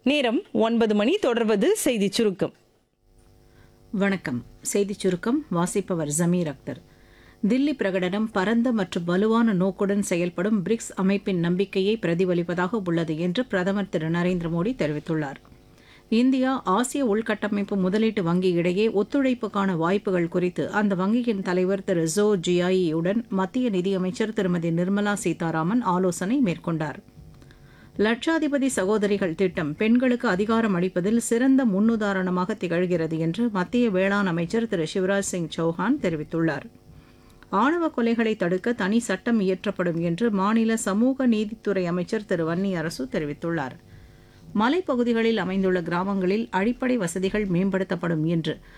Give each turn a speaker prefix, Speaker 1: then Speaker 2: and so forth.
Speaker 1: நேரம் ஒன்பது மணி தொடர்வது செய்திச் சுருக்கம்
Speaker 2: வணக்கம் செய்திச் சுருக்கம் வாசிப்பவர் ஜமீர் அக்தர் தில்லி பிரகடனம் பரந்த மற்றும் வலுவான நோக்குடன் செயல்படும் பிரிக்ஸ் அமைப்பின் நம்பிக்கையை பிரதிபலிப்பதாக உள்ளது என்று பிரதமர் திரு நரேந்திர மோடி தெரிவித்துள்ளார் இந்தியா ஆசிய உள்கட்டமைப்பு முதலீட்டு வங்கி இடையே ஒத்துழைப்புக்கான வாய்ப்புகள் குறித்து அந்த வங்கியின் தலைவர் திரு ஜோ ஜியாயியுடன் மத்திய நிதியமைச்சர் திருமதி நிர்மலா சீதாராமன் ஆலோசனை மேற்கொண்டார் லட்சாதிபதி சகோதரிகள் திட்டம் பெண்களுக்கு அதிகாரம் அளிப்பதில் சிறந்த முன்னுதாரணமாக திகழ்கிறது என்று மத்திய வேளாண் அமைச்சர் திரு சிவராஜ் சிங் சௌஹான் தெரிவித்துள்ளார் ஆணவ கொலைகளை தடுக்க தனி சட்டம் இயற்றப்படும் என்று மாநில சமூக நீதித்துறை அமைச்சர் திரு வன்னி அரசு தெரிவித்துள்ளார் மலைப்பகுதிகளில் அமைந்துள்ள கிராமங்களில் அடிப்படை வசதிகள் மேம்படுத்தப்படும் என்று